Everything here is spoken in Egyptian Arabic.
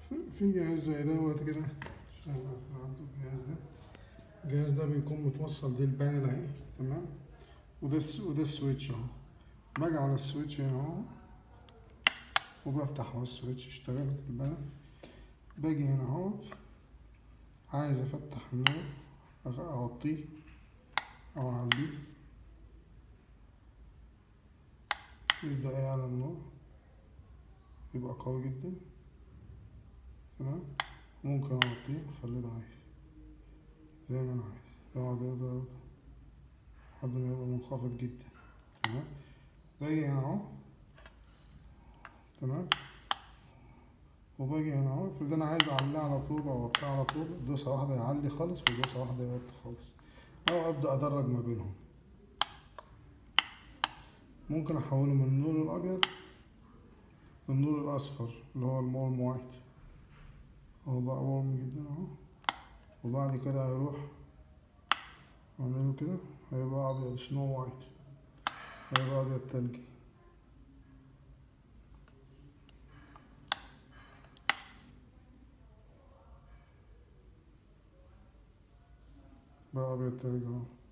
في- في جهاز زي دوت كده عشان عنده الجهاز ده الجهاز ده بيكون متوصل دي البانل اهي تمام وده الس- وده السويتش اهو باجي على السويتش هنا اهو وبفتح اهو السويتش اشتغل البانل باجي هنا اهو عايز افتح النور أغ- اوطيه او اعليه يبدأ يعلى النور يبقى قوي جدا تمام ممكن اوطيه اخليه ضعيف زي ما انا عايز يقعد يقعد يقعد لحد ما يبقى منخفض جدا تمام باجي هنا اهو تمام وباجي هنا اهو افرض انا عايز اعليه على طول او اوطيه على طول دوسة واحدة يعلي خالص ودوسة واحدة يوطي خالص او ابدأ ادرج ما بينهم ممكن احوله من النور الابيض للنور الاصفر اللي هو المورم وايت اهو بقى ورم جدا اهو وبعد كده هيروح اعمله كده هيبقى ابيض سنو وايت هيبقى ابيض تلجي بقى ابيض تلجي اهو